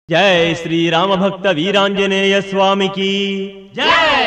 జై శ్రీరామభక్త వీరాంజనేయ స్వామికి జై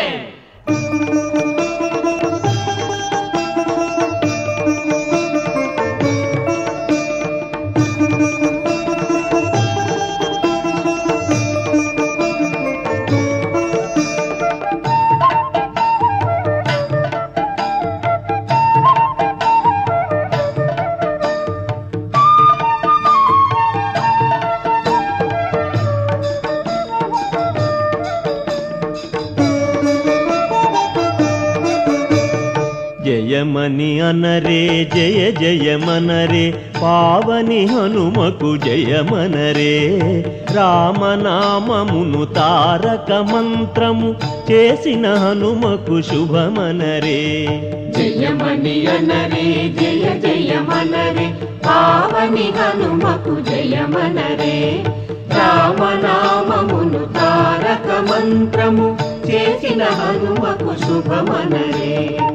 జయమని అనరే జయ జయమనరే పావని హనుమకు జయమనరే రామనామమును తారక మంత్రము చేసిన హనుమకు శుభమనరే జయమణి అనరే జయ జయమనరే పావని హనుమకు జయమనరే రామనామమును తారక మంత్రము చేసిన హనుమకు శుభమనరే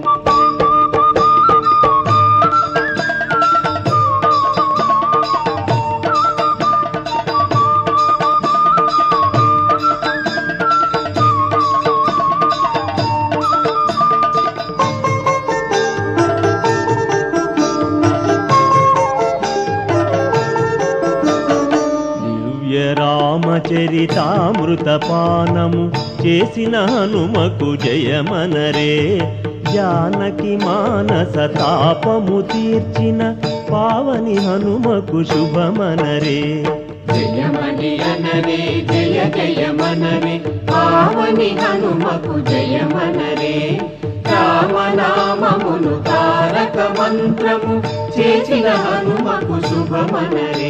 దివ్య రామచరితామృత పానము చేసిన హనుమకు జయమనరే జానకి మానస తాపము తీర్చిన పావని హనుమకు శుభమనరే జయమణి అనరే జయ జయమనరే పావని హనుమకు జయమనరే రామనామమును తారక మంత్రము చేసిన హనుమకు శుభమనరే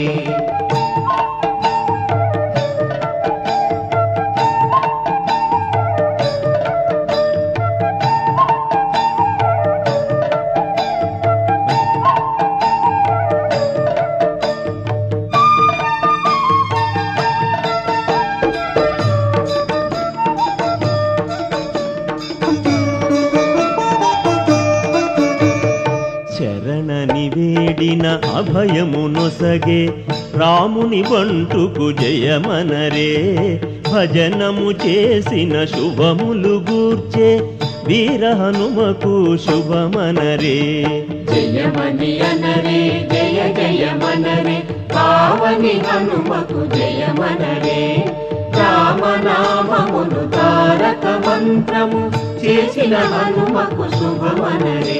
శరణని వేడిన అభయము నొసగే రాముని బంటుకు జయమనరే భజనము చేసిన శుభములు గూర్చే వీర హనుమకు శుభమనరే జయమణి అనరే జయ జయమనరే పావని హనుమకు జయమనరే రామనామమును తారక మంత్రము చేసిన హనుమకు శుభమనరే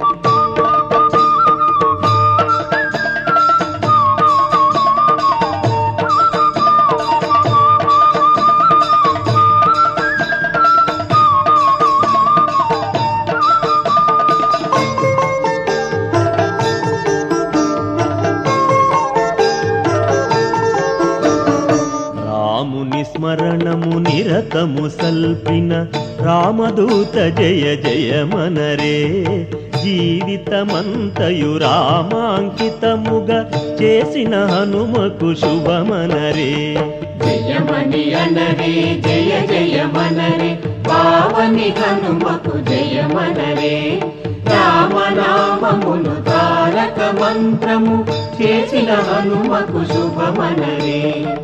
రాముని స్మరణము నిరతము సల్పిన రామదూత జయ జయమనరే జీవితమంతయు రామాంకితముగా చేసిన హనుమకు శుభమనరే జయమణి అనరే జయ జయమనరే పావని హనుమకు జయమనరే రామనామమును తారక మంత్రము చేసిన హనుమకు శుభమనరే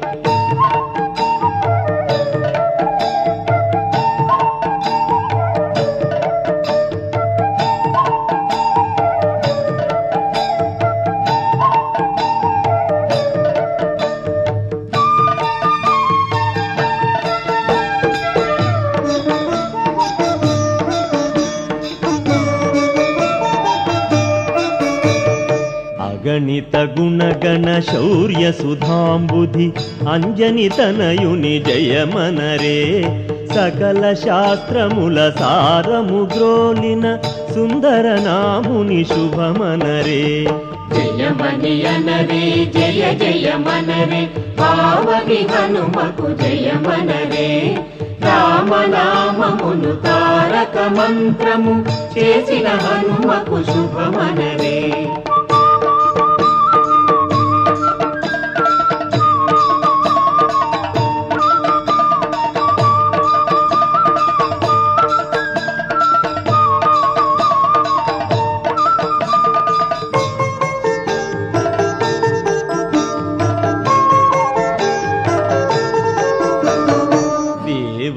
అగణిత గుణగణ శౌర్య సుధాంబుధి అంజని తనయుని జయమనరే సకల శాస్త్రముల సారము గ్రోలిన సుందర నాముని శుభమనరే జయమణి అనరే జయ జయమనరే పావని హనుమకు జయమనరే రామనామమును తారక మంత్రము చేసిన హనుమకు శుభమనరే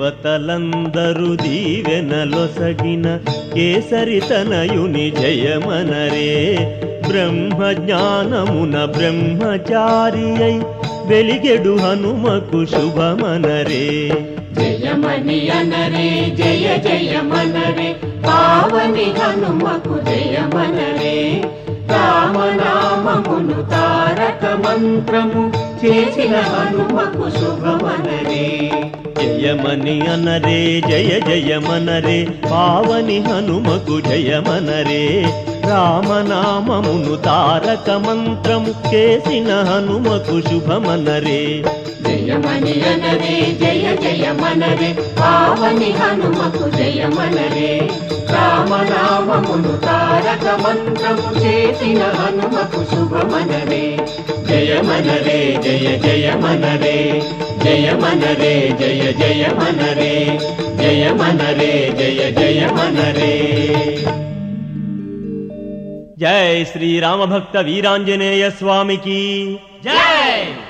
దేవతలందరూ దీవెనలొసగిన కేసరి తనయుని జయమనరే బ్రహ్మ జ్ఞానమున బ్రహ్మచారి అయి వెలిగెడు హనుమకు శుభమనరే జయమని అనరే జయ జయమనరే పావని హనుమకు జయమనరే రామనామమును తారక మంత్రము చేసిన హనుమకు శుభమనరే జయమని అనరే జయ జయమనరే పావని హనుమకు జయమనరే రామనామమును తారక మంత్రము చేసిన హనుమకు శుభమనరే జయమని అనరే జయ జయమనరే పావని హనుమకు జయమనరే రామనామమును తారక మంత్రము చేసిన హనుమకు శుభమనరే జయమనరే జయ జయమనరే జయమనరే జయ జయమనరే జయమనరే జయ జయమనరే జై శ్రీరామభక్త వీరాంజనేయ స్వామికి జై